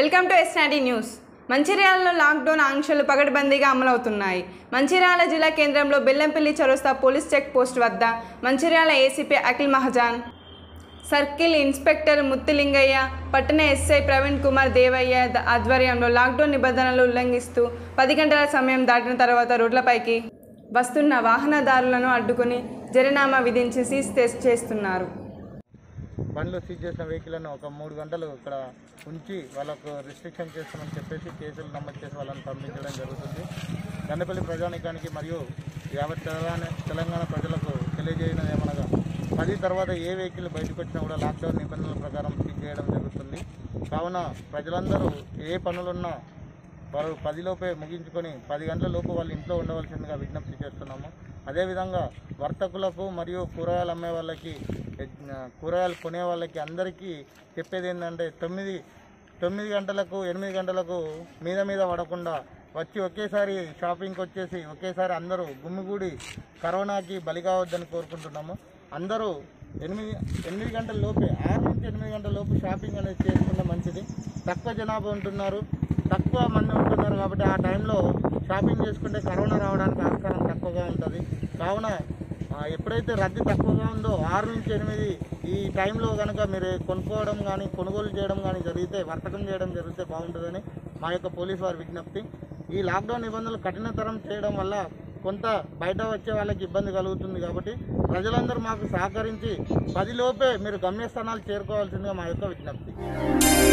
welcome to ఎస్నాటి news మంచిర్యాలలో lockdown ఆంక్షలు పగడ్బందీగా అమలవుతున్నాయి మంచిర్యాల జిల్లా కేంద్రంలో బెల్లంపల్లి చౌరస్తా పోలీస్ చెక్ పోస్ట్ వద్ద Mancherial ACP Akhil Mahajan circle inspector Muthulingaiah పట్టణ ఎస్ఐ ప్రవీణ్ కుమార్ దేవయ్య ద- ఆధ్వర్యంలో లాక్డౌన్ నిబంధనలు ఉల్లంఘిస్తూ పది గంటల సమయం దాటిన తర్వాత రోడ్లపైకి వస్తున్న వాహనదారులను అడ్డుకుని జరినామా విధించి సీజ్ తెస్- చేస్తున్నారు బండ్లు సీజ్ చేసిన వెహికల్ను ఒక మూడు గంటలు ఇక్కడ ఉంచి వాళ్ళకు రిస్ట్రిక్షన్ చేస్తామని చెప్పేసి కేసులు నమోదు చేసి వాళ్ళని పంపించడం జరుగుతుంది గండపల్లి ప్రజానికానికి మరియు యావత్ తెలంగాణ తెలంగాణ ప్రజలకు తెలియజేయడం ఏమనగా పది తర్వాత ఏ వెహికల్ బయటకు వచ్చినా కూడా లాక్డౌన్ నిబంధనల ప్రకారం సీజ్ చేయడం జరుగుతుంది కావున ప్రజలందరూ ఏ పనులున్నా వారు పదిలోపే ముగించుకొని పది గంటల లోపు వాళ్ళ ఇంట్లో ఉండవలసిందిగా విజ్ఞప్తి చేస్తున్నాము అదేవిధంగా వర్తకులకు మరియు కూరగాయలు అమ్మే వాళ్ళకి ఎ- కూరగాయలు కొనే వాళ్ళకి అందరికీ చెప్పేది ఏంటంటే తొమ్మిది తొమ్మిది గంటలకు ఎనిమిది గంటలకు మీద మీద పడకుండా వచ్చి ఒకేసారి షాపింగ్కి వచ్చేసి ఒకేసారి అందరూ గుమ్మిగూడి కరోనాకి బలి కావద్దని కోరుకుంటున్నాము అందరూ ఎనిమిది ఎనిమిది గంటల లోపే ఆరు నుంచి ఎనిమిది గంటల లోపు షాపింగ్ అనేది చేసుకుంటే మంచిది తక్కువ జనాభా ఉంటున్నారు తక్కువ మంది ఉంటున్నారు కాబట్టి ఆ టైంలో షాపింగ్ చేసుకుంటే కరోనా రావడానికి ఆస్కారం తక్కువగా ఉంటుంది కావున ఆ, ఎప్పుడైతే రద్దీ తక్కువగా ఉందో ఆరు నుంచి ఎనిమిది ఈ టైంలో కనుక మీరు కొనుక్కోవడం కానీ కొనుగోలు చేయడం కానీ జరిగితే వర్తకం చేయడం జరిగితే బాగుంటుందని మా యొక్క పోలీస్ వారి విజ్ఞప్తి ఈ లాక్డౌన్ నిబంధనలు కఠినతరం చేయడం వల్ల కొంత బయట వచ్చే వాళ్ళకి ఇబ్బంది కలుగుతుంది కాబట్టి ప్రజలందరూ మాకు సహకరించి పదిలోపే మీరు గమ్యస్థానాలు చేరుకోవాల్సిందిగా మా యొక్క విజ్ఞప్తి